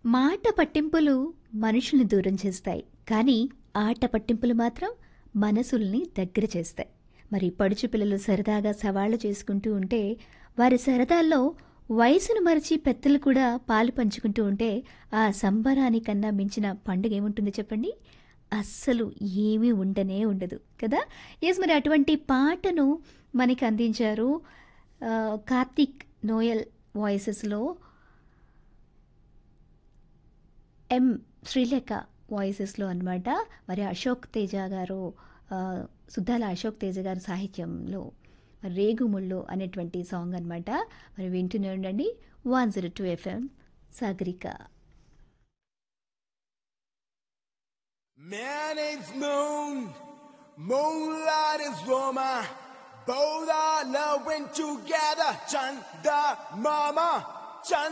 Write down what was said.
మాట పట్టింపులు మనుషుల్ని దూరం చేస్తాయి కానీ ఆట పట్టింపులు మాత్రం మనసుల్ని దగ్గర చేస్తాయి మరి పడుచు పిల్లలు సరదాగా సవాళ్లు చేసుకుంటూ ఉంటే వారి సరదాల్లో వయసును మరిచి పెద్దలు కూడా పాలు పంచుకుంటూ ఉంటే ఆ సంబరానికన్నా మించిన పండుగ ఏముంటుంది చెప్పండి అస్సలు ఏమీ ఉండనే ఉండదు కదా ఎస్ మరి అటువంటి పాటను మనకి అందించారు ఆ, కార్తీక్ నోయల్ వాయిసెస్లో ఎం శ్రీలేఖ వాయిసెస్లో అన్నమాట మరి అశోక్ తేజ గారు ఆ, సుద్దాల అశోక్ తేజ గారు సాహిత్యంలో మరి రేగుముళ్ళు అనేటువంటి సాంగ్ అన్నమాట మరి వింటూనే ఉండండి one zero two FM Sagarika Man is moon, moonlight is woman. Both are loving together. Chanda mama, Chanda.